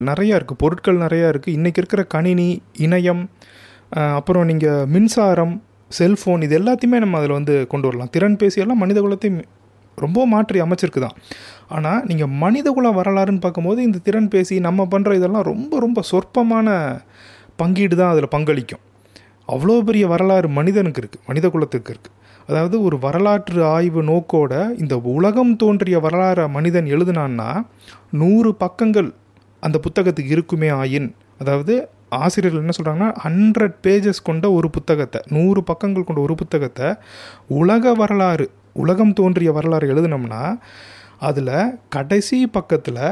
நிறையா இருக்குது பொருட்கள் நிறையா இருக்குது இன்றைக்கி இருக்கிற கணினி இணையம் அஹ், அப்புறம் நீங்கள் மின்சாரம் செல்ஃபோன் இது எல்லாத்தையுமே நம்ம அதில் வந்து கொண்டு வரலாம் திறன் பேசியெல்லாம் மனித குலத்தை ரொம்ப மாற்றி அமைச்சிருக்கு தான் ஆனால் நீங்கள் மனிதகுல வரலாறுன்னு பார்க்கும்போது இந்த திறன் பேசி நம்ம பண்ணுற இதெல்லாம் ரொம்ப ரொம்ப சொற்பமான பங்கீடு தான் அதில் பங்களிக்கும் அவ்வளோ பெரிய வரலாறு மனிதனுக்கு இருக்குது மனித குலத்துக்கு இருக்குது அதாவது ஒரு வரலாற்று ஆய்வு நோக்கோட இந்த உலகம் தோன்றிய வரலாறை மனிதன் எழுதுனான்னா நூறு பக்கங்கள் அந்த புத்தகத்துக்கு இருக்குமே ஆயின் அதாவது ஆசிரியர்கள் என்ன சொல்கிறாங்கன்னா ஹண்ட்ரட் பேஜஸ் கொண்ட ஒரு புத்தகத்தை நூறு பக்கங்கள் கொண்ட ஒரு புத்தகத்தை உலக வரலாறு உலகம் தோன்றிய வரலாறு எழுதுனோம்னா அதில் கடைசி பக்கத்தில்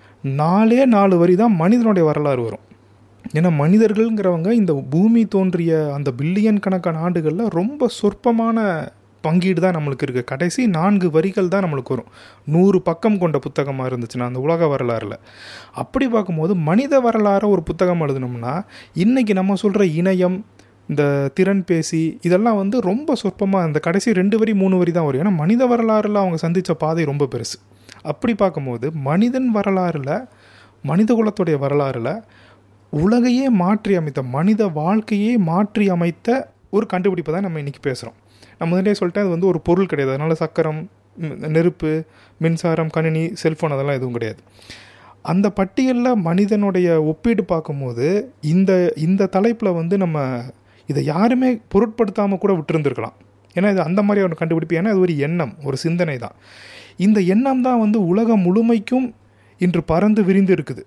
நாலே நாலு வரி தான் மனிதனுடைய வரலாறு வரும் ஏன்னா மனிதர்கள்ங்கிறவங்க இந்த பூமி தோன்றிய அந்த பில்லியன் கணக்கான ஆண்டுகளில் ரொம்ப சொற்பமான பங்கீடு தான் நம்மளுக்கு இருக்குது கடைசி நான்கு வரிகள் தான் நம்மளுக்கு வரும் நூறு பக்கம் கொண்ட புத்தகமாக இருந்துச்சுன்னா அந்த உலக வரலாறில் அப்படி பார்க்கும்போது மனித வரலாறை ஒரு புத்தகம் எழுதணும்னா இன்றைக்கி நம்ம சொல்கிற இணையம் இந்த திறன் பேசி இதெல்லாம் வந்து ரொம்ப சொற்பமாக இந்த கடைசி ரெண்டு வரி மூணு வரி தான் வரும் ஏன்னா மனித வரலாறில் அவங்க சந்தித்த பாதை ரொம்ப பெருசு அப்படி பார்க்கும்போது மனிதன் வரலாறில் மனித குலத்துடைய வரலாறில் உலகையே மாற்றி அமைத்த மனித வாழ்க்கையே மாற்றி அமைத்த ஒரு கண்டுபிடிப்பை தான் நம்ம இன்றைக்கி பேசுகிறோம் நான் முதலே சொல்லிட்டேன் அது வந்து ஒரு பொருள் கிடையாது அதனால் சக்கரம் ம், நெருப்பு மின்சாரம் கணினி செல்ஃபோன் அதெல்லாம் எதுவும் கிடையாது அந்த பட்டியலில் மனிதனுடைய ஒப்பீடு பார்க்கும்போது இந்த இந்த தலைப்பில் வந்து நம்ம இதை யாருமே பொருட்படுத்தாமல் கூட விட்டுருந்துருக்கலாம் ஏன்னா இது அந்த மாதிரி ஒரு கண்டுபிடிப்பு ஏன்னா இது ஒரு எண்ணம் ஒரு சிந்தனை தான் இந்த எண்ணம் தான் வந்து உலகம் முழுமைக்கும் இன்று பறந்து விரிந்து இருக்குது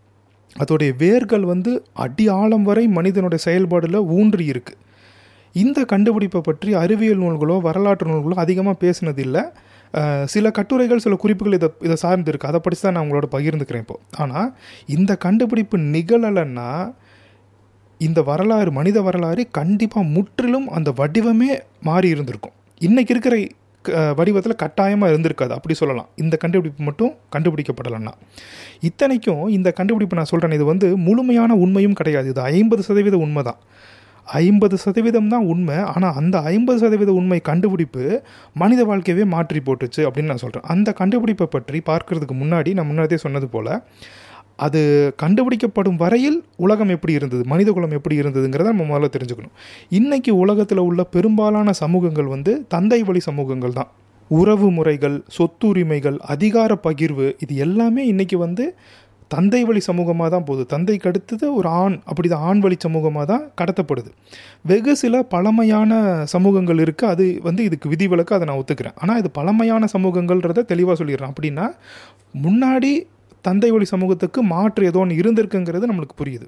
அதோடைய வேர்கள் வந்து அடி ஆழம் வரை மனிதனுடைய செயல்பாடில் ஊன்றி இருக்கு இந்த கண்டுபிடிப்பை பற்றி அறிவியல் நூல்களோ வரலாற்று நூல்களோ அதிகமாக பேசினதில்லை அஹ், சில கட்டுரைகள் சில குறிப்புகள் இதை இதை சார்ந்து இருக்கு அதை படித்து தான் நான் உங்களோட பகிர்ந்துக்கிறேன் இப்போ ஆனால் இந்த கண்டுபிடிப்பு நிகழலைன்னா இந்த வரலாறு மனித வரலாறு கண்டிப்பாக முற்றிலும் அந்த வடிவமே மாறி இருந்திருக்கும் இன்னைக்கு இருக்கிற வடிவத்தில் கட்டாயமாக இருந்திருக்காது அப்படி சொல்லலாம் இந்த கண்டுபிடிப்பு மட்டும் கண்டுபிடிக்கப்படலைன்னா இத்தனைக்கும் இந்த கண்டுபிடிப்பு நான் சொல்கிறேன் இது வந்து முழுமையான உண்மையும் கிடையாது இது ஐம்பது சதவீத உண்மை தான் ஐம்பது சதவீதம் தான் உண்மை ஆனால் அந்த ஐம்பது சதவீத உண்மை கண்டுபிடிப்பு மனித வாழ்க்கையவே மாற்றி போட்டுச்சு அப்படின்னு நான் சொல்கிறேன் அந்த கண்டுபிடிப்பை பற்றி பார்க்கறதுக்கு முன்னாடி நான் முன்னாடியே சொன்னது போல் அது கண்டுபிடிக்கப்படும் வரையில் உலகம் எப்படி இருந்தது மனித குலம் எப்படி இருந்ததுங்கிறத நம்ம முதல்ல தெரிஞ்சுக்கணும் இன்னைக்கு உலகத்தில் உள்ள பெரும்பாலான சமூகங்கள் வந்து தந்தை வழி சமூகங்கள் தான் உறவு முறைகள் சொத்துரிமைகள் அதிகார பகிர்வு இது எல்லாமே இன்னைக்கு வந்து தந்தை வழி சமூகமாக தான் போகுது தந்தைக்கு அடுத்தது ஒரு ஆண் அப்படி தான் ஆண் வழி சமூகமாக தான் கடத்தப்படுது வெகு சில பழமையான சமூகங்கள் இருக்குது அது வந்து இதுக்கு விதிவிலக்கு அதை நான் ஒத்துக்கிறேன் ஆனால் இது பழமையான சமூகங்கள்ன்றதை தெளிவாக சொல்லிடுறேன் அப்படின்னா முன்னாடி தந்தை வழி சமூகத்துக்கு மாற்று ஏதோ ஒன்று இருந்திருக்குங்கிறது நம்மளுக்கு புரியுது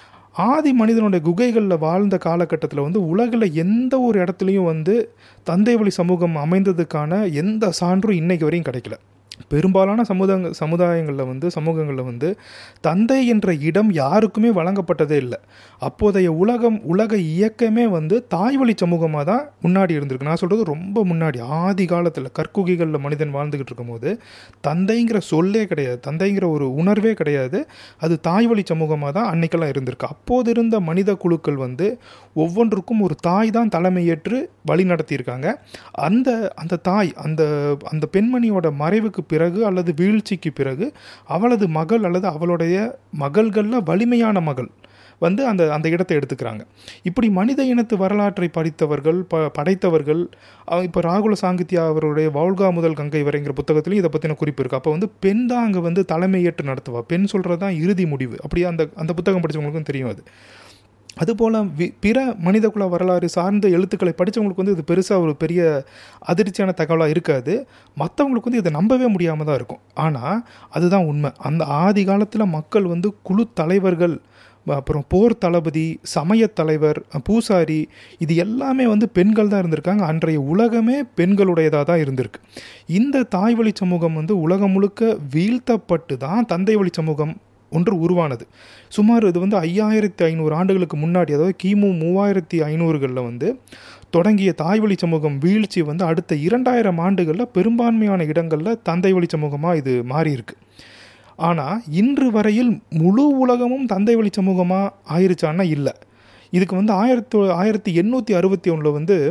ஆதி மனிதனுடைய குகைகளில் வாழ்ந்த காலகட்டத்தில் வந்து உலகில் எந்த ஒரு இடத்துலையும் வந்து தந்தை வழி சமூகம் அமைந்ததுக்கான எந்த சான்றும் இன்னைக்கு வரையும் கிடைக்கல பெரும்பாலான சமுதாய சமுதாயங்களில் வந்து சமூகங்களில் வந்து தந்தை என்ற இடம் யாருக்குமே வழங்கப்பட்டதே இல்லை அப்போதைய உலகம் உலக இயக்கமே வந்து தாய்வழி சமூகமாக தான் முன்னாடி இருந்திருக்கு நான் சொல்கிறது ரொம்ப முன்னாடி ஆதி காலத்தில் கற்குகைகளில் மனிதன் வாழ்ந்துக்கிட்டு இருக்கும்போது தந்தைங்கிற சொல்லே கிடையாது தந்தைங்கிற ஒரு உணர்வே கிடையாது அது தாய்வழி சமூகமாக தான் அன்னைக்கெல்லாம் இருந்திருக்கு அப்போது இருந்த மனித குழுக்கள் வந்து ஒவ்வொன்றுக்கும் ஒரு தாய் தான் தலைமையேற்று வழி நடத்தியிருக்காங்க அந்த அந்த தாய் அந்த அந்த பெண்மணியோட மறைவுக்கு பிறகு அல்லது வீழ்ச்சிக்கு பிறகு அவளது மகள் அல்லது அவளுடைய மகள்களில் வலிமையான மகள் வந்து அந்த அந்த இடத்தை எடுத்துக்கிறாங்க இப்படி மனித இனத்து வரலாற்றை படித்தவர்கள் ப படைத்தவர்கள் இப்போ ராகுல சாங்கித்யா அவருடைய வௌல்கா முதல் கங்கை வரைங்கிற புத்தகத்துலையும் இதை பற்றின குறிப்பு இருக்குது அப்போ வந்து பெண் தான் அங்கே வந்து தலைமையேற்று நடத்துவா பெண் சொல்கிறது தான் இறுதி முடிவு அப்படி அந்த அந்த புத்தகம் படித்தவங்களுக்கும் தெரியும் அது அதுபோல் வி பிற மனிதகுல வரலாறு சார்ந்த எழுத்துக்களை படித்தவங்களுக்கு வந்து இது பெருசாக ஒரு பெரிய அதிர்ச்சியான தகவலாக இருக்காது மற்றவங்களுக்கு வந்து இதை நம்பவே முடியாமல் தான் இருக்கும் ஆனால் அதுதான் உண்மை அந்த ஆதி காலத்தில் மக்கள் வந்து குழு தலைவர்கள் அப்புறம் போர் தளபதி சமயத் தலைவர் பூசாரி இது எல்லாமே வந்து பெண்கள் தான் இருந்திருக்காங்க அன்றைய உலகமே பெண்களுடையதாக தான் இருந்திருக்கு இந்த தாய்வழி சமூகம் வந்து உலகம் முழுக்க வீழ்த்தப்பட்டு தான் தந்தை வழி சமூகம் ஒன்று உருவானது சுமார் இது வந்து ஐயாயிரத்தி ஐநூறு ஆண்டுகளுக்கு முன்னாடி அதாவது கிமு மூவாயிரத்தி ஐநூறுகளில் வந்து தொடங்கிய தாய்வழி சமூகம் வீழ்ச்சி வந்து அடுத்த இரண்டாயிரம் ஆண்டுகளில் பெரும்பான்மையான இடங்களில் தந்தை வழி சமூகமாக இது மாறி இருக்கு ஆனால் இன்று வரையில் முழு உலகமும் தந்தை வழி சமூகமாக ஆயிருச்சான்னா இல்லை இதுக்கு வந்து ஆயிரத்தி ஆயிரத்தி எண்ணூற்றி அறுபத்தி ஒன்றில் வந்து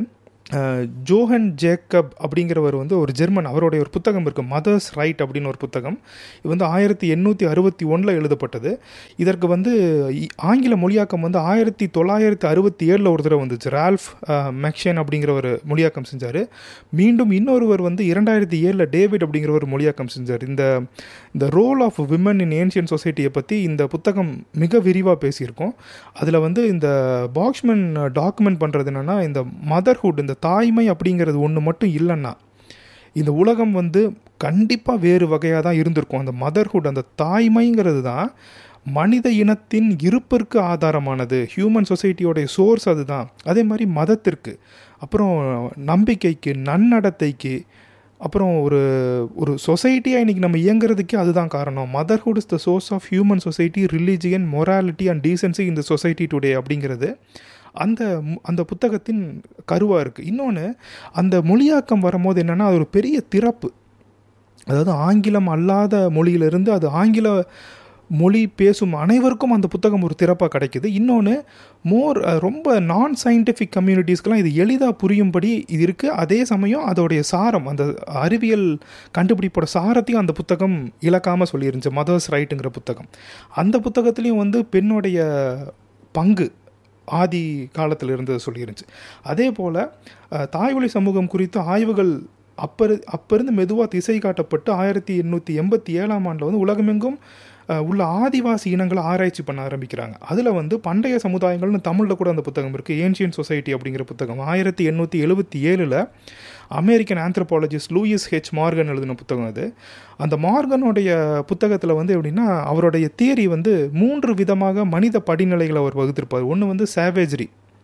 அஹ், ஜோஹன் ஜேக்கப் அப்படிங்கிறவர் வந்து ஒரு ஜெர்மன் அவருடைய ஒரு புத்தகம் இருக்குது மதர்ஸ் ரைட் அப்படின்னு ஒரு புத்தகம் இது வந்து ஆயிரத்தி எண்ணூற்றி அறுபத்தி ஒன்றில் எழுதப்பட்டது இதற்கு வந்து இ- ஆங்கில மொழியாக்கம் வந்து ஆயிரத்தி தொள்ளாயிரத்தி அறுபத்தி ஏழில் ஒரு தடவை வந்துச்சு ரால்ஃப் அஹ், மெக்ஷன் அப்படிங்கிற ஒரு மொழியாக்கம் செஞ்சார் மீண்டும் இன்னொருவர் வந்து இரண்டாயிரத்தி ஏழில் டேவிட் அப்படிங்கிற ஒரு மொழியாக்கம் செஞ்சார் இந்த இந்த role of women in ancient சொசைட்டியை பற்றி இந்த புத்தகம் மிக விரிவாக பேசியிருக்கோம் அதில் வந்து இந்த பாக்ஸ்மேன் டாக்குமெண்ட் பண்ணுறது என்னென்னா இந்த மதர்ஹுட் இந்த தாய்மை அப்படிங்கிறது ஒன்று மட்டும் இல்லைன்னா இந்த உலகம் வந்து கண்டிப்பாக வேறு வகையாக தான் இருந்திருக்கும் அந்த மதர்ஹுட் அந்த தாய்மைங்கிறது தான் மனித இனத்தின் இருப்பிற்கு ஆதாரமானது ஹியூமன் சொசைட்டியோடைய சோர்ஸ் அதுதான் அதே மாதிரி மதத்திற்கு அப்புறம் நம்பிக்கைக்கு நன்னடத்தைக்கு அப்புறம் ஒரு ஒரு சொசைட்டியாக இன்றைக்கி நம்ம இயங்குறதுக்கே அதுதான் காரணம் motherhood is the source of human society religion morality and decency இந்த சொசைட்டி டுடே அப்படிங்கிறது அந்த மு- அந்த புத்தகத்தின் கருவாக இருக்குது இன்னொன்று அந்த மொழியாக்கம் வரும்போது என்னென்னா அது ஒரு பெரிய திறப்பு அதாவது ஆங்கிலம் அல்லாத மொழியிலிருந்து அது ஆங்கில மொழி பேசும் அனைவருக்கும் அந்த புத்தகம் ஒரு திறப்பாக கிடைக்குது இன்னொன்று மோர் ரொம்ப நான் சயின்டிஃபிக் கம்யூனிட்டிஸ்க்கெலாம் இது எளிதாக புரியும்படி இது இருக்குது அதே சமயம் அதோடைய சாரம் அந்த அறிவியல் கண்டுபிடிப்போட சாரத்தையும் அந்த புத்தகம் இழக்காமல் சொல்லியிருந்துச்சு மதர்ஸ் ரைட்டுங்கிற புத்தகம் அந்த புத்தகத்துலேயும் வந்து பெண்ணுடைய பங்கு ஆதி காலத்தில் இருந்தது சொல்லியிருந்துச்சு அதே போல் தாய்வழி சமூகம் குறித்த ஆய்வுகள் அப்போ அப்போ இருந்து மெதுவாக திசை காட்டப்பட்டு ஆயிரத்தி எண்ணூற்றி எண்பத்தி ஏழாம் ஆண்டில் வந்து உலகமெங்கும் அஹ், உள்ள ஆதிவாசி இனங்களை ஆராய்ச்சி பண்ண ஆரம்பிக்கிறாங்க அதில் வந்து பண்டைய சமுதாயங்கள்னு தமிழில் கூட அந்த புத்தகம் இருக்குது ஏன்ஷியன் சொசைட்டி அப்படிங்கிற புத்தகம் ஆயிரத்தி எண்ணூற்றி எழுபத்தி ஏழில் American anthropologist Lewis H Morgan எழுதின புத்தகம் அது அந்த மார்கனுடைய புத்தகத்தில் வந்து எப்படின்னா அவருடைய தியரி வந்து மூன்று விதமாக மனித படிநிலைகளை அவர் வகுத்திருப்பார் ஒன்று வந்து சேவேஜரி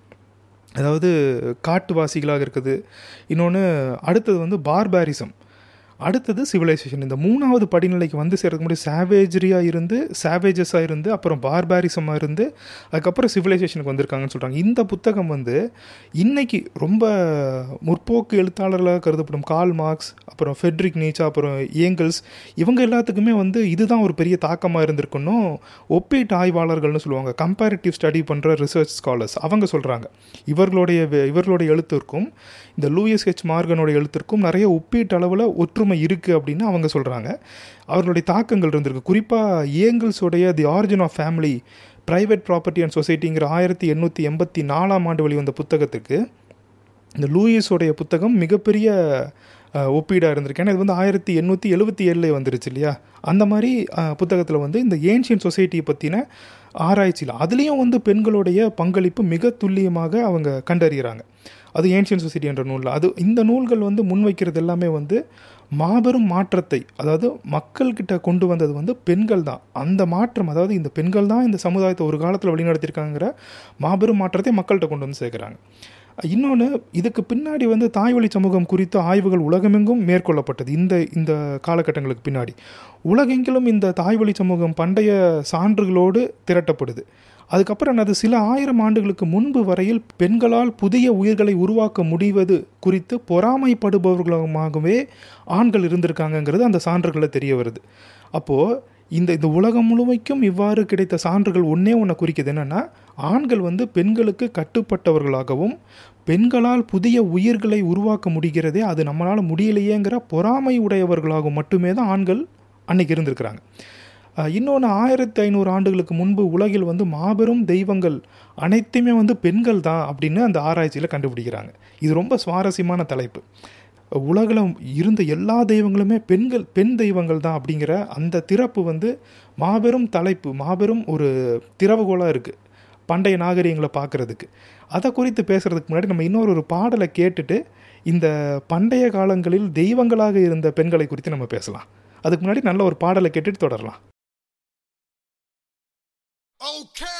அதாவது காட்டுவாசிகளாக இருக்குது இன்னொன்று அடுத்தது வந்து பார்பாரிசம் அடுத்தது சிவிலைசேஷன் இந்த மூணாவது படிநிலைக்கு வந்து சேர்றதுக்கு முன்னாடி சாவேஜரியாக இருந்து சாவேஜஸாக இருந்து அப்புறம் பார்பாரிசமாக இருந்து அதுக்கப்புறம் சிவிலைசேஷனுக்கு வந்திருக்காங்கன்னு சொல்கிறாங்க இந்த புத்தகம் வந்து இன்னைக்கு ரொம்ப முற்போக்கு எழுத்தாளர்களாக கருதப்படும் கால் மார்க்ஸ் அப்புறம் ஃபெட்ரிக் நீச்சா அப்புறம் ஏங்கல்ஸ் இவங்க எல்லாத்துக்குமே வந்து இதுதான் ஒரு பெரிய தாக்கமாக இருந்திருக்குன்னும் ஒப்பீட்டு ஆய்வாளர்கள்னு சொல்லுவாங்க கம்பேரிட்டிவ் ஸ்டடி பண்ணுற ரிசர்ச் ஸ்காலர்ஸ் அவங்க சொல்கிறாங்க இவர்களுடைய வே- இவர்களுடைய எழுத்திற்கும் இந்த லூயிஸ் ஹெச் மார்கனோட எழுத்திற்கும் நிறைய ஒப்பீட்டு அளவில் ஒற்றுமை இருக்குது அப்படின்னு அவங்க சொல்கிறாங்க அவர்களுடைய தாக்கங்கள் இருந்திருக்கு குறிப்பாக ஏங்கல்ஸோடைய the origin of family private property and சொசைட்டிங்கிற ஆயிரத்தி எண்ணூற்றி எண்பத்தி நாலாம் ஆண்டு வெளிவந்த புத்தகத்துக்கு இந்த லூயிஸோடைய புத்தகம் மிகப்பெரிய ஒப்பீடாக இருந்திருக்கு ஏன்னா இது வந்து ஆயிரத்தி எண்ணூற்றி எழுபத்தி ஏழில் வந்துருச்சு இல்லையா அந்த மாதிரி புத்தகத்தில் வந்து இந்த ஏன்ஷியன் சொசைட்டியை பற்றின ஆராய்ச்சியில் அதுலேயும் வந்து பெண்களுடைய பங்களிப்பு மிக துல்லியமாக அவங்க கண்டறிகிறாங்க அது ஏன்ஷியன் சொசைட்டி என்ற நூலில் அது இந்த நூல்கள் வந்து முன்வைக்கிறது எல்லாமே வந்து மாபெரும் மாற்றத்தை அதாவது மக்கள்கிட்ட கொண்டு வந்தது வந்து பெண்கள் தான் அந்த மாற்றம் அதாவது இந்த பெண்கள் தான் இந்த சமுதாயத்தை ஒரு காலத்தில் வழிநடத்தியிருக்காங்கிற மாபெரும் மாற்றத்தை மக்கள்கிட்ட கொண்டு வந்து சேர்க்குறாங்க இன்னொன்று இதுக்கு பின்னாடி வந்து தாய்வழி சமூகம் குறித்த ஆய்வுகள் உலகமெங்கும் மேற்கொள்ளப்பட்டது இந்த இந்த காலகட்டங்களுக்கு பின்னாடி உலகெங்கிலும் இந்த தாய்வழி சமூகம் பண்டைய சான்றுகளோடு திரட்டப்படுது அதுக்கப்புறம் என்னது சில ஆயிரம் ஆண்டுகளுக்கு முன்பு வரையில் பெண்களால் புதிய உயிர்களை உருவாக்க முடிவது குறித்து பொறாமைப்படுபவர்களாகவே ஆண்கள் இருந்திருக்காங்கங்கிறது அந்த சான்றுகளில் தெரிய வருது அப்போது இந்த இந்த உலகம் முழுமைக்கும் இவ்வாறு கிடைத்த சான்றுகள் ஒன்றே ஒன்று குறிக்குது என்னென்னா ஆண்கள் வந்து பெண்களுக்கு கட்டுப்பட்டவர்களாகவும் பெண்களால் புதிய உயிர்களை உருவாக்க முடிகிறதே அது நம்மளால் முடியலையேங்கிற பொறாமை உடையவர்களாகவும் மட்டுமே தான் ஆண்கள் அன்னைக்கு இருந்திருக்கிறாங்க இன்னொன்று ஆயிரத்தி ஐநூறு ஆண்டுகளுக்கு முன்பு உலகில் வந்து மாபெரும் தெய்வங்கள் அனைத்துமே வந்து பெண்கள் தான் அப்படின்னு அந்த ஆராய்ச்சியில் கண்டுபிடிக்கிறாங்க இது ரொம்ப சுவாரஸ்யமான தலைப்பு உலகில் இருந்த எல்லா தெய்வங்களுமே பெண்கள் பெண் தெய்வங்கள் தான் அப்படிங்கிற அந்த திறப்பு வந்து மாபெரும் தலைப்பு மாபெரும் ஒரு திறவுகோலாக இருக்குது பண்டைய நாகரிகங்களை பார்க்குறதுக்கு அதை குறித்து பேசுகிறதுக்கு முன்னாடி நம்ம இன்னொரு ஒரு பாடலை கேட்டுட்டு இந்த பண்டைய காலங்களில் தெய்வங்களாக இருந்த பெண்களை குறித்து நம்ம பேசலாம் அதுக்கு முன்னாடி நல்ல ஒரு பாடலை கேட்டுட்டு தொடரலாம் Okay.